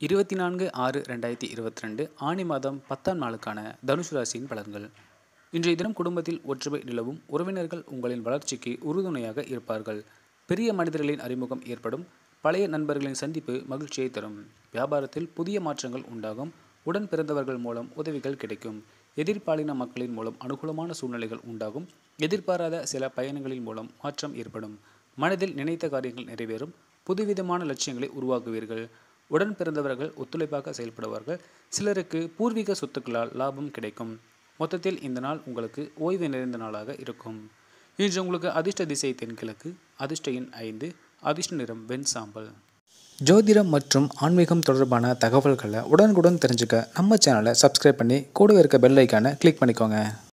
இருபத்தி நான்கு ஆறு ரெண்டாயிரத்தி இருபத்தி ரெண்டு ஆணி மாதம் பத்தாம் நாளுக்கான தனுசு ராசியின் பலன்கள் இன்றைய தினம் குடும்பத்தில் ஒற்றுமை நிலவும் உறவினர்கள் உங்களின் வளர்ச்சிக்கு உறுதுணையாக இருப்பார்கள் பெரிய மனிதர்களின் அறிமுகம் ஏற்படும் பழைய நண்பர்களின் சந்திப்பு மகிழ்ச்சியை தரும் வியாபாரத்தில் புதிய மாற்றங்கள் உண்டாகும் உடன் பிறந்தவர்கள் மூலம் உதவிகள் கிடைக்கும் எதிர்பாலின மக்களின் மூலம் அனுகூலமான சூழ்நிலைகள் உண்டாகும் எதிர்பாராத சில பயணங்களின் மூலம் மாற்றம் ஏற்படும் மனதில் நினைத்த காரியங்கள் நிறைவேறும் புதுவிதமான லட்சியங்களை உருவாக்குவீர்கள் உடன் பிறந்தவர்கள் ஒத்துழைப்பாக செயல்படுவார்கள் சிலருக்கு பூர்வீக சொத்துக்களால் லாபம் கிடைக்கும் மொத்தத்தில் இந்த நாள் உங்களுக்கு ஓய்வு நிறைந்த நாளாக இருக்கும் இன்று உங்களுக்கு அதிர்ஷ்ட திசை தென்கிழக்கு அதிர்ஷ்ட எண் ஐந்து அதிர்ஷ்ட நிறம் வெண் சாம்பல் ஜோதிடம் மற்றும் ஆன்மீகம் தொடர்பான தகவல்களை உடனுக்குடன் தெரிஞ்சுக்க நம்ம சேனலை சப்ஸ்கிரைப் பண்ணி கூடவே இருக்க பெல் ஐக்கானை கிளிக் பண்ணிக்கோங்க